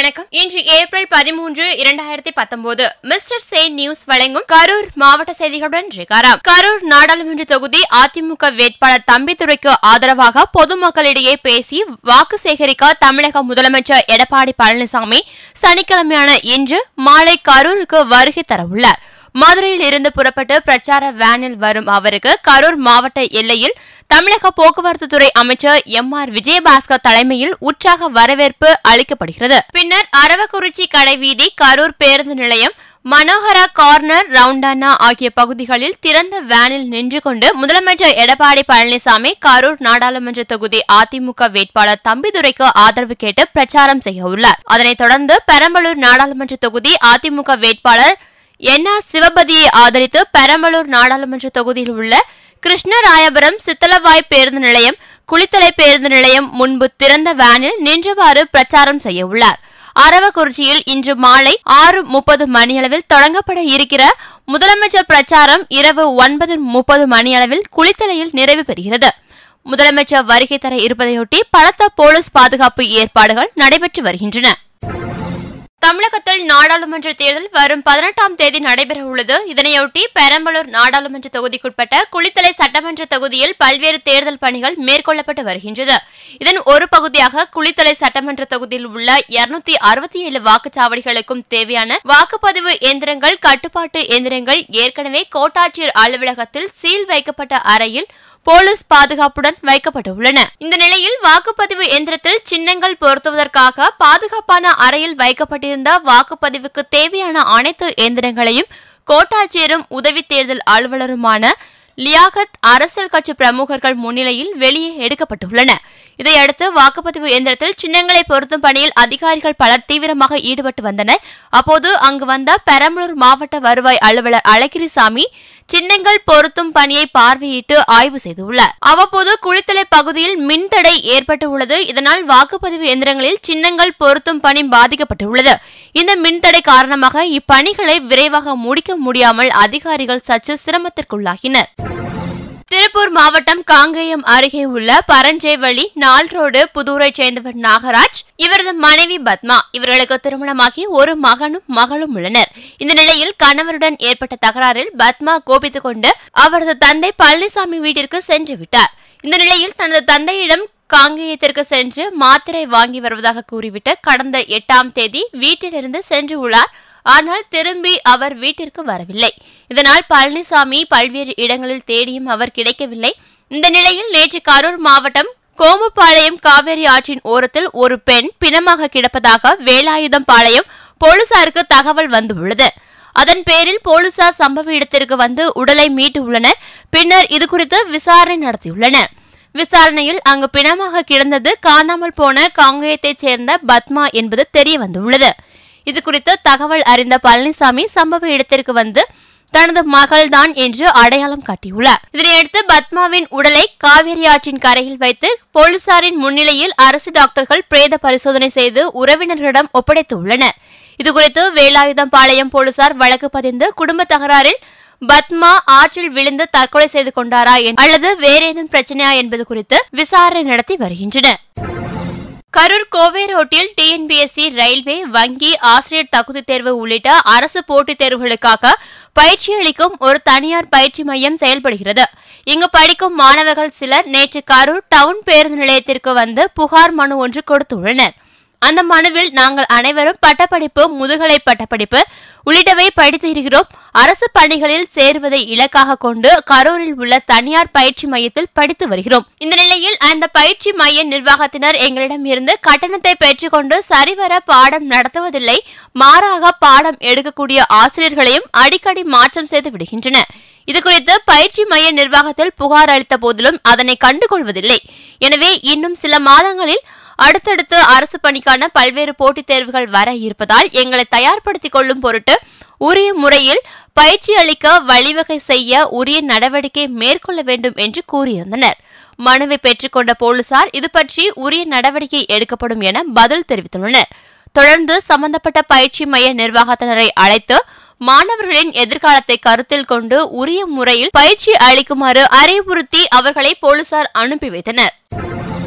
வணக்கம் இன்று ஏப்ரல் பதிமூன்று இரண்டாயிரத்தி பத்தொன்பது மிஸ்டர் சே நியூஸ் வழங்கும் கரூர் மாவட்ட செய்திகளுடன் ஜெகாராம் கரூர் நாடாளுமன்ற தொகுதி அதிமுக வேட்பாளர் தம்பிதுரைக்கு ஆதரவாக பொதுமக்களிடையே பேசி வாக்கு சேகரிக்க தமிழக முதலமைச்சர் எடப்பாடி பழனிசாமி சனிக்கிழமையான இன்று மாலை கரூருக்கு வருகை தரவுள்ளார் மதுரையில் இருந்து புறப்பட்டு பிரச்சார வேனில் வரும் அவருக்கு கரூர் மாவட்ட எல்லையில் தமிழக போக்குவரத்து துறை அமைச்சர் எம் ஆர் விஜயபாஸ்கர் தலைமையில் உற்சாக வரவேற்பு அளிக்கப்படுகிறது பின்னர் அரவக்குறிச்சி கடைவீதி கரூர் பேருந்து நிலையம் மனோகரா கார்னர் ரவுண்டானா ஆகிய பகுதிகளில் திறந்த வேனில் நின்று கொண்டு முதலமைச்சர் எடப்பாடி பழனிசாமி கரூர் நாடாளுமன்ற தொகுதி அதிமுக வேட்பாளர் தம்பிதுரைக்கு ஆதரவு கேட்டு பிரச்சாரம் செய்ய உள்ளார் அதனைத் தொடர்ந்து பெரம்பலூர் நாடாளுமன்ற தொகுதி அதிமுக வேட்பாளர் என் ஆர் சிவபதியை ஆதரித்து பெரம்பலூர் நாடாளுமன்ற தொகுதியில் உள்ள கிருஷ்ணராயபுரம் சித்தலவாய் பேருந்து நிலையம் குளித்தலை பேருந்து நிலையம் முன்பு திறந்த வேனில் நின்றவாறு பிரச்சாரம் செய்ய உள்ளார் அரவக்குறிச்சியில் இன்று மாலை ஆறு முப்பது மணியளவில் தொடங்கப்பட இருக்கிற முதலமைச்சர் பிரச்சாரம் இரவு ஒன்பது முப்பது மணியளவில் குளித்தலையில் நிறைவு பெறுகிறது முதலமைச்சர் வருகை தர இருப்பதையொட்டி பலத்த போலீஸ் பாதுகாப்பு ஏற்பாடுகள் நடைபெற்று வருகின்றன தமிழகத்தில் நாடாளுமன்ற தேர்தல் வரும் பதினெட்டாம் தேதி நடைபெற உள்ளது இதனையொட்டி பெரம்பலூர் நாடாளுமன்ற தொகுதிக்குட்பட்ட குளித்தலை சட்டமன்ற தொகுதியில் பல்வேறு தேர்தல் பணிகள் மேற்கொள்ளப்பட்டு வருகின்றது இதன் ஒரு பகுதியாக குளித்தலை சட்டமன்ற தொகுதியில் உள்ள இருநூத்தி அறுபத்தி ஏழு வாக்குச்சாவடிகளுக்கும் தேவையான வாக்குப்பதிவு எந்திரங்கள் கட்டுப்பாட்டு எந்திரங்கள் ஏற்கனவே கோட்டாட்சியர் அலுவலகத்தில் சீல் வைக்கப்பட்ட அறையில் போலீஸ் பாதுகாப்புடன் வைக்கப்பட்டுள்ளன இந்த நிலையில் வாக்குப்பதிவு எந்திரத்தில் சின்னங்கள் பொருத்துவதற்காக பாதுகாப்பான அறையில் வைக்கப்பட்டிருந்த வாக்குப்பதிவுக்கு தேவையான அனைத்து எந்திரங்களையும் கோட்டாட்சியரும் உதவி தேர்தல் அலுவலருமான லியாகத் அரசியல் கட்சி பிரமுகர்கள் முன்னிலையில் வெளியே எடுக்கப்பட்டுள்ளன இதையடுத்து வாக்குப்பதிவு எந்திரத்தில் சின்னங்களை பொருத்தும் பணியில் அதிகாரிகள் பலர் தீவிரமாக ஈடுபட்டு வந்தனர் அப்போது அங்கு வந்த பெரம்பலூர் மாவட்ட வருவாய் அலுவலர் அழகிரிசாமி சின்னங்கள் பொருத்தும் பணியை பார்வையிட்டு ஆய்வு செய்துள்ளார் அவ்வப்போது குளித்தலை பகுதியில் மின்தடை ஏற்பட்டுள்ளது இதனால் வாக்குப்பதிவு எந்திரங்களில் சின்னங்கள் பொருத்தும் பணி பாதிக்கப்பட்டுள்ளது இந்த மின்தடை காரணமாக இப்பணிகளை விரைவாக முடிக்க முடியாமல் அதிகாரிகள் சற்று சிரமத்திற்குள்ளாகினர் திருப்பூர் மாவட்டம் காங்கேயம் அருகே உள்ள பரஞ்சேவழி நாள் ரோடு புதூரைச் சேர்ந்தவர் நாகராஜ் இவரது மனைவி பத்மா இவர்களுக்கு திருமணமாகி ஒரு மகனும் மகளும் உள்ளனர் இந்த நிலையில் கணவருடன் ஏற்பட்ட தகராறில் பத்மா கோபித்துக் கொண்டு அவரது தந்தை பழனிசாமி வீட்டிற்கு சென்று விட்டார் இந்த நிலையில் தனது தந்தையிடம் காங்கேயத்திற்கு சென்று மாத்திரை வாங்கி வருவதாக கூறிவிட்டு கடந்த எட்டாம் தேதி வீட்டிலிருந்து சென்று உள்ளார் ஆனால் திரும்பி அவர் வீட்டிற்கு வரவில்லை இதனால் பழனிசாமி பல்வேறு இடங்களில் தேடியும் அவர் கிடைக்கவில்லை இந்த நிலையில் நேற்று கரூர் மாவட்டம் கோமுப்பாளையம் காவேரி ஆற்றின் ஓரத்தில் ஒரு பெண் பிணமாக கிடப்பதாக வேலாயுதம் பாளையம் போலீசாருக்கு தகவல் வந்துள்ளது அதன் பேரில் போலீசார் சம்பவ இடத்திற்கு வந்து உடலை மீட்டு உள்ளனர் பின்னர் இதுகுறித்து விசாரணை நடத்தியுள்ளனர் விசாரணையில் அங்கு பிணமாக கிடந்தது காணாமல் போன காங்கேயத்தைச் சேர்ந்த பத்மா என்பது தெரிய வந்துள்ளது இது குறித்து தகவல் அறிந்த பழனிசாமி சம்பவ இடத்திற்கு வந்து தனது மகள்தான் என்று அடையாளம் காட்டியுள்ளார் இதனையடுத்து பத்மாவின் உடலை காவிரி ஆற்றின் கரையில் வைத்து போலீசாரின் முன்னிலையில் அரசு டாக்டர்கள் பிரேத பரிசோதனை செய்து உறவினர்களிடம் ஒப்படைத்துள்ளனர் இதுகுறித்து வேலாயுதம் பாளையம் போலீசார் வழக்கு பதிந்து குடும்ப தகராறில் பத்மா ஆற்றில் விழுந்து தற்கொலை செய்து கொண்டாரா என்- அல்லது வேறேதும் பிரச்சனையா என்பது குறித்து விசாரணை நடத்தி வருகின்றனர் கரூர் கோவை ரோட்டில் டிஎன்பிஎஸ்சி ரயில்வே வங்கி ஆசிரியர் தகுதி தேர்வு உள்ளிட்ட அரசு போட்டித் தேர்வுகளுக்காக பயிற்சி அளிக்கும் ஒரு தனியார் பயிற்சி மையம் செயல்படுகிறது இங்கு படிக்கும் மாணவர்கள் சிலர் நேற்று கரூர் டவுன் பேருந்து நிலையத்திற்கு வந்து புகார் மனு ஒன்று கொடுத்துள்ளனர் அந்த மனுவில் நாங்கள் அனைவரும் பட்டப்படிப்பு முதுகலை பட்டப்படிப்பு உள்ளிட்டவை படித்து இருக்கிறோம் அரசு பணிகளில் சேருவதை இலக்காக கொண்டு கரூரில் உள்ள தனியார் பயிற்சி மையத்தில் படித்து வருகிறோம் இந்த நிலையில் அந்த பயிற்சி மைய நிர்வாகத்தினர் எங்களிடம் இருந்து கட்டணத்தை பெற்றுக்கொண்டு சரிவர பாடம் நடத்துவதில்லை மாறாக பாடம் எடுக்கக்கூடிய ஆசிரியர்களையும் அடிக்கடி மாற்றம் செய்து விடுகின்றனர் இதுகுறித்து பயிற்சி மைய நிர்வாகத்தில் புகார் அளித்த போதிலும் அதனை கண்டுகொள்வதில்லை எனவே இன்னும் சில மாதங்களில் அடுத்தடுத்து அரசு பணிக்கான பல்வேறு போட்டித் தேர்வுகள் வர இருப்பதால் எங்களை தயார்படுத்திக் கொள்ளும் பொருட்டு உரிய முறையில் பயிற்சி அளிக்க வழிவகை செய்ய உரிய நடவடிக்கை மேற்கொள்ள வேண்டும் என்று கூறியிருந்தனர் மனுவை பெற்றுக்கொண்ட போலீசார் இது பற்றி உரிய நடவடிக்கை எடுக்கப்படும் என பதில் தெரிவித்துள்ளனர் தொடர்ந்து சம்பந்தப்பட்ட பயிற்சி மைய நிர்வாகத்தினரை அழைத்து மாணவர்களின் எதிர்காலத்தை கருத்தில் கொண்டு உரிய முறையில் பயிற்சி அளிக்குமாறு அறிவுறுத்தி அவர்களை போலீசார் அனுப்பி வைத்தனர்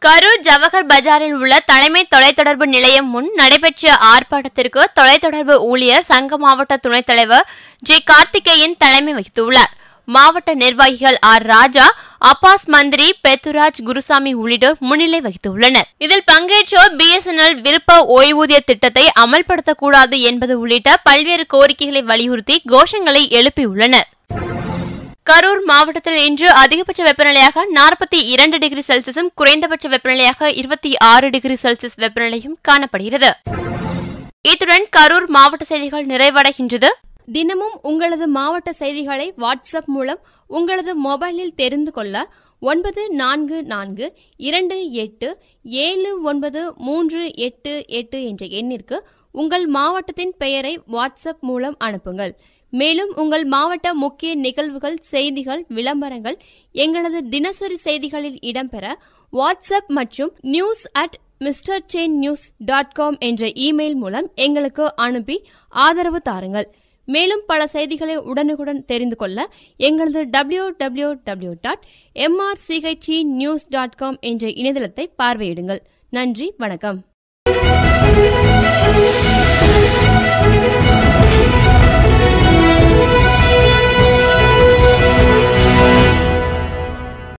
கரூர் ஜவஹர் பஜாரில் உள்ள தலைமை தொலைத்தொடர்பு நிலையம் முன் நடைபெற்ற ஆர்ப்பாட்டத்திற்கு தொலைத்தொடர்பு ஊழியர் சங்க மாவட்ட துணைத் தலைவர் ஜி கார்த்திகேயன் தலைமை வகித்துள்ளார் மாவட்ட நிர்வாகிகள் ஆர் ராஜா அப்பாஸ் மந்திரி பெத்துராஜ் குருசாமி உள்ளிட்டோர் முன்னிலை வகித்துள்ளனர் இதில் பங்கேற்றோர் பிஎஸ்என்எல் விருப்ப ஓய்வூதிய திட்டத்தை அமல்படுத்தக்கூடாது என்பது உள்ளிட்ட பல்வேறு கோரிக்கைகளை வலியுறுத்தி கோஷங்களை எழுப்பியுள்ளனர் கரூர் மாவட்டத்தில் இன்று அதிகபட்ச வெப்பநிலையாக நாற்பத்தி இரண்டு டிகிரி செல்சியஸும் குறைந்தபட்ச வெப்பநிலையாக இருபத்தி ஆறு டிகிரி செல்சியஸ் வெப்பநிலையும் காணப்படுகிறது இத்துடன் கரூர் மாவட்ட செய்திகள் நிறைவடைகின்றது தினமும் உங்களது மாவட்ட செய்திகளை வாட்ஸ்அப் மூலம் உங்களது மொபைலில் தெரிந்து கொள்ள ஒன்பது நான்கு நான்கு இரண்டு எட்டு ஏழு ஒன்பது மூன்று எட்டு எட்டு என்ற எண்ணிற்கு உங்கள் மாவட்டத்தின் பெயரை வாட்ஸ்அப் மூலம் அனுப்புங்கள் மேலும் உங்கள் மாவட்ட முக்கிய நிகழ்வுகள் செய்திகள் விளம்பரங்கள் எங்களது தினசரி செய்திகளில் இடம்பெற வாட்ஸ்அப் மற்றும் news at mister chain news dot com என்ற இமெயில் மூலம் எங்களுக்கு அனுப்பி ஆதரவு தாருங்கள் மேலும் பல செய்திகளை உடனுக்குடன் தெரிந்து கொள்ள எங்களது W W W dot MRCHE news dot com என்ற இணையதளத்தை பார்வையிடுங்கள் நன்றி வணக்கம்